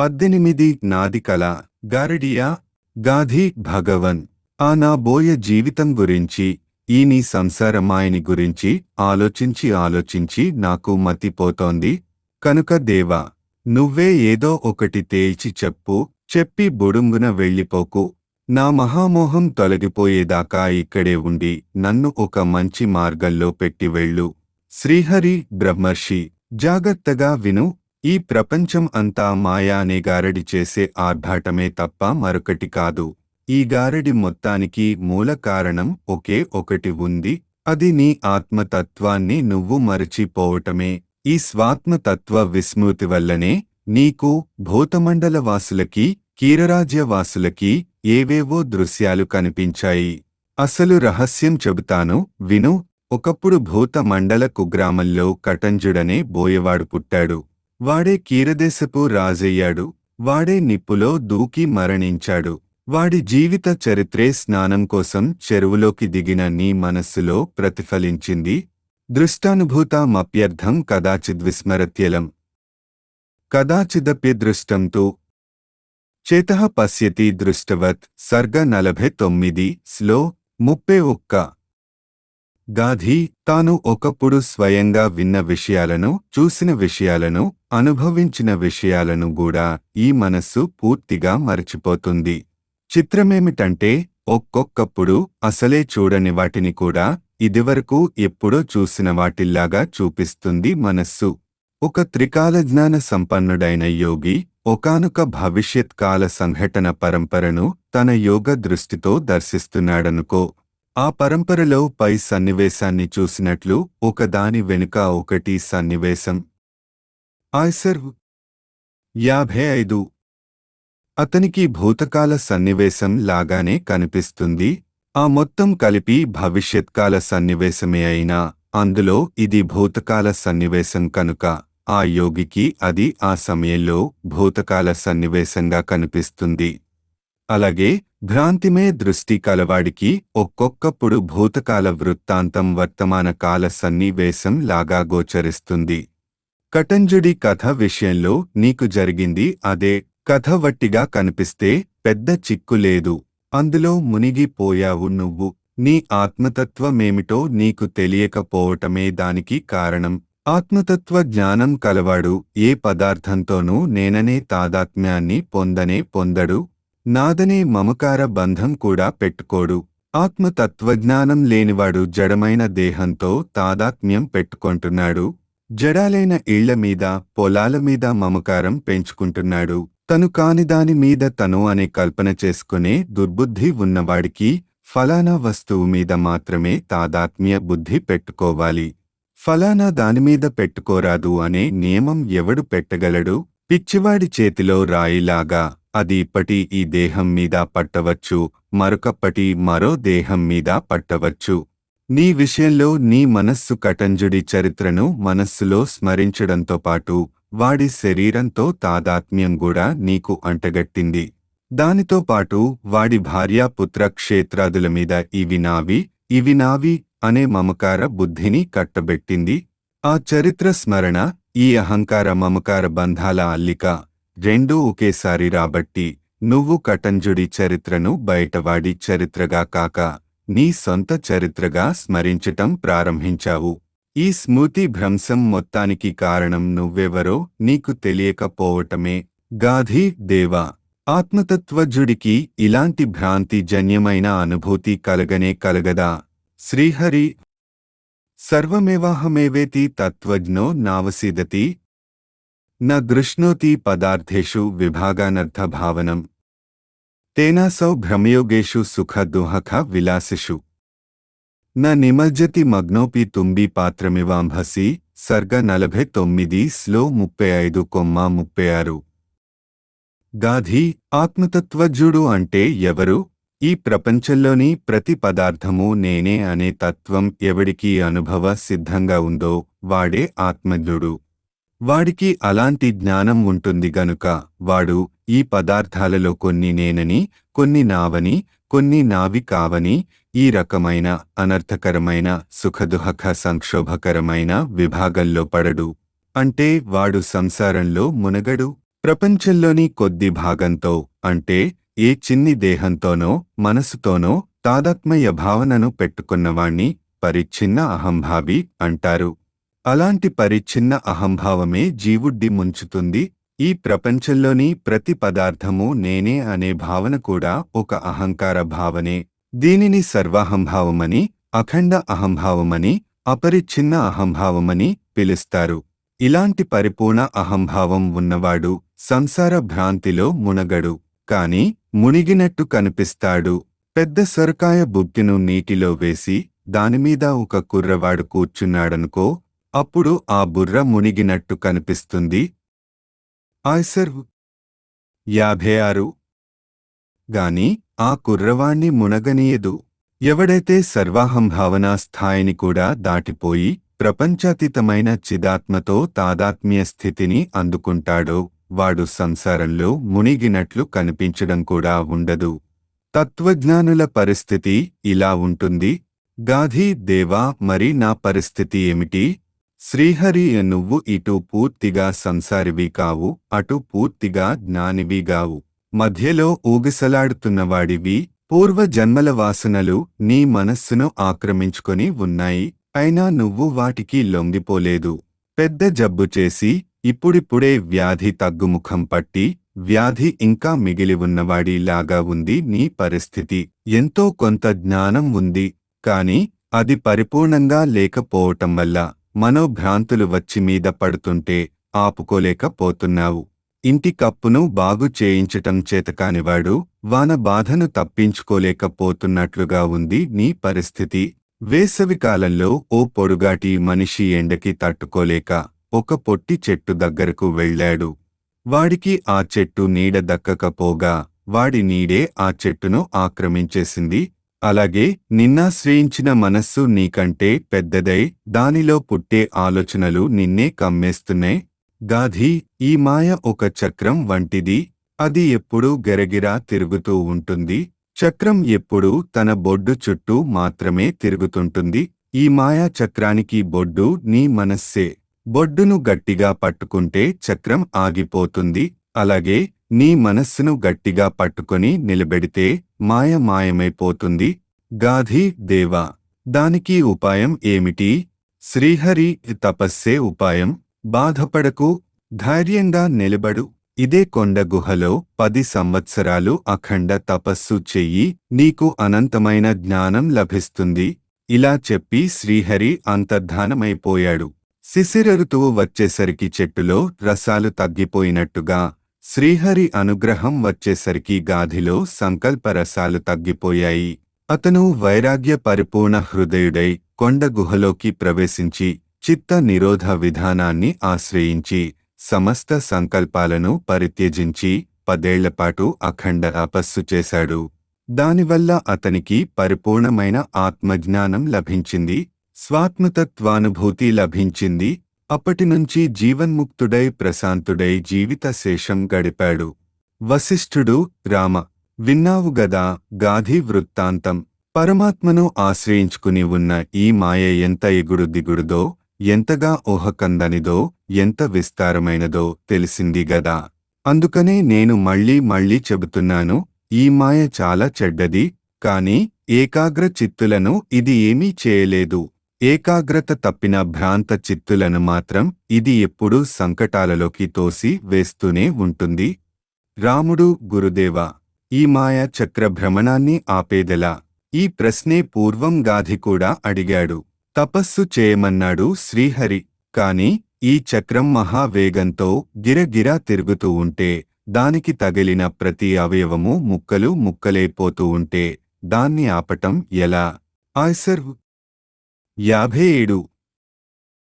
పద్దెనిమిది నాది కల గారడియా గాధి భగవన్ ఆ నా బోయ జీవితం గురించి ఈ నీ సంసారమాయని గురించి ఆలోచించి ఆలోచించి నాకు మతిపోతోంది కనుక దేవా నువ్వే ఏదో ఒకటి తేల్చి చెప్పు చెప్పి బుడుంగున వెళ్ళిపోకు నా మహామోహం తొలగిపోయేదాకా ఇక్కడే ఉండి నన్ను ఒక మంచి మార్గంలో పెట్టి వెళ్ళు శ్రీహరి బ్రహ్మర్షి జాగ్రత్తగా విను ఈ ప్రపంచం అంతా మాయా అనే గారడి చేసే ఆర్భాటమే తప్ప మరొకటి కాదు ఈ గారడి మొత్తానికి మూల కారణం ఒకే ఒకటి ఉంది అది నీ ఆత్మతత్వాన్ని నువ్వు మరచిపోవటమే ఈ స్వాత్మతత్వ విస్మృతి వల్లనే నీకు భూతమండల వాసులకి కీరరాజ్య వాసులకి ఏవేవో దృశ్యాలు కనిపించాయి అసలు రహస్యం చెబుతాను విను ఒకప్పుడు భూత మండల కుగ్రామంలో కటంజుడనే బోయవాడు పుట్టాడు వాడే కీరదేశపు రాజయ్యాడు వాడే నిప్పులో దూకి మరణించాడు వాడి జీవిత చరిత్రే స్నానం కోసం చెరువులోకి దిగిన నీ మనస్సులో ప్రతిఫలించింది దృష్టానుభూతమప్యర్థం కదాచిద్విస్మరత్యలం కదాచిదప్యదృష్టం తు చేత పశ్యతి దృష్టవత్ సర్గ నలభై తొమ్మిది స్లో ముప్పై ఒక్క గాధి తాను ఒకప్పుడు స్వయంగా విన్న విషయాలను చూసిన విషయాలను అనుభవించిన విషయాలను కూడా ఈ మనస్సు పూర్తిగా మరచిపోతుంది చిత్రమేమిటంటే ఒక్కొక్కప్పుడు అసలే చూడని వాటిని కూడా ఇదివరకు ఎప్పుడో చూసిన వాటిల్లాగా చూపిస్తుంది మనస్సు ఒక త్రికాల జ్ఞాన సంపన్నుడైన యోగి ఒకానొక భవిష్యత్ కాల సంఘటన పరంపరను తన యోగ దృష్టితో దర్శిస్తున్నాడనుకో ఆ పరంపరలో పై సన్నివేశాన్ని చూసినట్లు ఒకదాని వెనుక ఒకటి సన్నివేశం ఆయ్సర్ యాభై ఐదు అతనికి భూతకాల సన్నివేశం లాగానే కనిపిస్తుంది ఆ మొత్తం కలిపి భవిష్యత్కాల సన్నివేశమే అయినా అందులో ఇది భూతకాల సన్నివేశం కనుక ఆ యోగికి అది ఆ సమయంలో భూతకాల సన్నివేశంగా కనిపిస్తుంది అలాగే భ్రాంతిమే దృష్టి కలవాడికి ఒక్కొక్కప్పుడు భూతకాల వృత్తాంతం వర్తమాన కాల సన్నివేశం లాగా గోచరిస్తుంది కటంజుడి కథ విషయంలో నీకు జరిగింది అదే కథ వట్టిగా కనిపిస్తే పెద్ద చిక్కు లేదు అందులో మునిగిపోయావు నువ్వు నీ ఆత్మతత్వమేమిటో నీకు తెలియకపోవటమే దానికి కారణం ఆత్మతత్వ జ్ఞానం కలవాడు ఏ పదార్థంతోనూ నేననే తాదాత్మ్యాన్ని పొందనే పొందడు నాదనే మమకార బంధం కూడా పెట్టుకోడు ఆత్మతత్వజ్ఞానం లేనివాడు జడమైన దేహంతో తాదాత్మ్యం పెట్టుకొంటున్నాడు జడాలైన ఇళ్ల మీద పొలాల మీద మమకారం పెంచుకుంటున్నాడు తను కాని దాని మీద తను అనే కల్పన చేసుకునే దుర్బుద్ధి ఉన్నవాడికి ఫలానా వస్తువు మీద మాత్రమే తాదాత్మ్య బుద్ధి పెట్టుకోవాలి ఫలానా దానిమీద పెట్టుకోరాదు అనే నియమం ఎవడు పెట్టగలడు పిచ్చివాడి చేతిలో రాయిలాగా అది ఇప్పటి ఈ దేహం మీద పట్టవచ్చు మరొకప్పటి మరో దేహం మీద పట్టవచ్చు నీ విషయంలో నీ మనస్సు కటంజుడి చరిత్రను మనస్సులో స్మరించడంతో పాటు వాడి శరీరంతో తాదాత్మ్యం కూడా నీకు అంటగట్టింది దానితో పాటు వాడి భార్యాపుత్ర క్షేత్రాదుల మీద ఇవి నావి ఇవి నావి అనే మమకార బుద్ధిని కట్టబెట్టింది ఆ చరిత్ర స్మరణ ఈ అహంకార మమకార బంధాల అల్లిక రెండూ ఒకేసారి రాబట్టి నువ్వు కటంజుడి చరిత్రను బయటవాడి చరిత్రగా కాక నీ సొంత చరిత్రగా స్మరించటం ప్రారంభించావు ఈ స్మృతి భ్రంశం మొత్తానికి కారణం నువ్వెవరో నీకు తెలియకపోవటమే గాధీ దేవా ఆత్మతత్వజుడికి ఇలాంటి భ్రాంతి జన్యమైన అనుభూతి కలగనే కలగదా శ్రీహరి సర్వమేవాహమేవేతి తత్వజ్ఞో నావసీదతి న గృష్ణోతి పదార్థేషు విభాగానర్థభావనం తేనాసౌ భ్రమయోగేషు సుఖదుహఖ విలాసిషు న నిమజ్జతి మగ్నోపి తుంబి పాత్రమివాంభసి సర్గ నలభై తొమ్మిది స్లో ముప్పై ఐదు కొమ్మ ముప్పై ఆరు గాధి ఆత్మతత్వజ్ఞుడు అంటే ఎవరు ఈ ప్రపంచంలోని ప్రతి పదార్థము నేనే అనే తత్వం ఎవడికి అనుభవ సిద్ధంగా ఉందో వాడే ఆత్మజ్ఞుడు వాడికి అలాంటి జ్ఞానం ఉంటుంది గనుక వాడు ఈ పదార్థాలలో కొన్ని నేనని కొన్ని నావని కొన్ని నావి కావని ఈ రకమైన అనర్థకరమైన సుఖదుహఖ సంక్షోభకరమైన విభాగంలో పడడు అంటే వాడు సంసారంలో మునగడు ప్రపంచంలోని కొద్ది భాగంతో అంటే ఏ చిన్ని దేహంతోనో మనసుతోనో తాదాత్మయ భావనను పెట్టుకున్నవాణ్ణి పరిచ్ఛిన్న అహంభావి అంటారు అలాంటి పరిచ్ఛిన్న అహంభావమే జీవుడ్డి ముంచుతుంది ఈ ప్రపంచంలోని ప్రతి పదార్థము నేనే అనే భావన కూడా ఒక అహంకార భావనే దీనిని సర్వాహంభావమని అఖండ అహంభావమని అపరిచ్ఛిన్న అహంభావమని పిలుస్తారు ఇలాంటి పరిపూర్ణ అహంభావం ఉన్నవాడు సంసార భ్రాంతిలో మునగడు కాని మునిగినట్టు కనిపిస్తాడు పెద్ద సొరకాయ బుక్కిను నీటిలో వేసి దానిమీద ఒక కుర్రవాడు కూర్చున్నాడనుకో అప్పుడు ఆ బుర్ర మునిగినట్టు కనిపిస్తుంది ఆయ్సర్ యాభై ఆరు గాని ఆ కుర్రవాణ్ణి మునగనీయదు ఎవడైతే సర్వాహంభావనా స్థాయిని కూడా దాటిపోయి ప్రపంచాతీతమైన చిదాత్మతో తాదాత్మ్య స్థితిని అందుకుంటాడో వాడు సంసారంలో మునిగినట్లు కనిపించడం కూడా ఉండదు తత్వజ్ఞానుల పరిస్థితి ఇలా ఉంటుంది గాధీ దేవా మరి నా పరిస్థితి ఏమిటి శ్రీహరి నువ్వు ఇటు పూర్తిగా సంసారివి కావు అటు పూర్తిగా జ్ఞానివిగావు మధ్యలో ఊగిసలాడుతున్నవాడివి పూర్వ జన్మల వాసనలు నీ మనస్సును ఆక్రమించుకొని ఉన్నాయి అయినా నువ్వు వాటికి లొంగిపోలేదు పెద్ద జబ్బు చేసి ఇప్పుడిప్పుడే వ్యాధి తగ్గుముఖం పట్టి వ్యాధి ఇంకా మిగిలి ఉన్నవాడిలాగా ఉంది నీ పరిస్థితి ఎంతో కొంత జ్ఞానం ఉంది కాని అది పరిపూర్ణంగా లేకపోవటం వల్ల మనోభ్రాంతులు వచ్చి మీద పడుతుంటే ఆపుకోలేకపోతున్నావు ఇంటి కప్పును బాగు చేయించటం చేతకానివాడు వాన బాధను తప్పించుకోలేకపోతున్నట్లుగా ఉంది నీ పరిస్థితి వేసవికాలంలో ఓ పొడుగాటి మనిషి ఎండకి తట్టుకోలేక ఒక పొట్టి చెట్టు దగ్గరకు వెళ్ళాడు వాడికి ఆ చెట్టు నీడ దక్కకపోగా వాడి నీడే ఆ చెట్టును ఆక్రమించేసింది అలాగే నిన్నాశ్రయించిన మనస్సు నీకంటే పెద్దదై దానిలో పుట్టే ఆలోచనలు నిన్నే కమ్మేస్తున్నాయి గాధీ ఈ మాయ ఒక చక్రం వంటిది అది ఎప్పుడూ గెరగిరా తిరుగుతూ ఉంటుంది చక్రం ఎప్పుడూ తన బొడ్డు చుట్టూ మాత్రమే తిరుగుతుంటుంది ఈ మాయా చక్రానికి బొడ్డు నీ మనస్సే బొడ్డును గట్టిగా పట్టుకుంటే చక్రం ఆగిపోతుంది అలాగే నీ మనస్సును గట్టిగా పట్టుకొని నిలబెడితే మాయ మాయమైపోతుంది గాధీ దేవా దానికి ఉపాయం ఏమిటి శ్రీహరి తపస్సే ఉపాయం బాధపడకు ధైర్యంగా నిలబడు ఇదే కొండ గుహలో పది సంవత్సరాలు అఖండ తపస్సు చెయ్యి నీకు అనంతమైన జ్ఞానం లభిస్తుంది ఇలా చెప్పి శ్రీహరి అంతర్ధానమైపోయాడు శిశిర ఋతువు వచ్చేసరికి చెట్టులో రసాలు తగ్గిపోయినట్టుగా శ్రీహరి అనుగ్రహం వచ్చేసరికి గాధిలో సంకల్ప రసాలు తగ్గిపోయాయి అతను వైరాగ్య పరిపూర్ణ హృదయుడై కొండ గుహలోకి ప్రవేశించి చిత్త నిరోధ విధానాన్ని ఆశ్రయించి సమస్త సంకల్పాలను పరిత్యజించి పదేళ్లపాటు అఖండ తపస్సు చేశాడు దానివల్ల అతనికి పరిపూర్ణమైన ఆత్మజ్ఞానం లభించింది స్వాత్మతత్వానుభూతి లభించింది అప్పటినుంచి జీవన్ముక్తుడై ప్రశాంతుడై జీవిత శేషం గడిపాడు వశిష్ఠుడు రామ విన్నావు గదా గాధి వృత్తాంతం పరమాత్మను ఆశ్రయించుకుని ఉన్న ఈ మాయ ఎంత ఎగుడు దిగుడుదో ఎంతగా ఊహకందనిదో ఎంత విస్తారమైనదో తెలిసింది గదా అందుకనే నేను మళ్ళీ మళ్ళీ చెబుతున్నాను ఈ మాయ చాలా చెడ్డది కాని ఏకాగ్ర చిత్తులను ఇది ఏమీ చేయలేదు ఏకాగ్రత తప్పిన భ్రాంత చిత్తులను మాత్రం ఇది ఎప్పుడూ సంకటాలలోకి తోసి వేస్తూనే ఉంటుంది రాముడు గురుదేవ ఈ మాయ చక్ర భ్రమణాన్ని ఆపేదెలా ఈ ప్రశ్నే పూర్వం గాధి కూడా అడిగాడు తపస్సు చేయమన్నాడు శ్రీహరి కాని ఈ చక్రం మహావేగంతో గిరగిరా తిరుగుతూ ఉంటే దానికి తగిలిన ప్రతి అవయవము ముక్కలు ముక్కలైపోతూ ఉంటే దాన్ని ఆపటం ఎలా ఆయ్సర్ యాభై ఏడు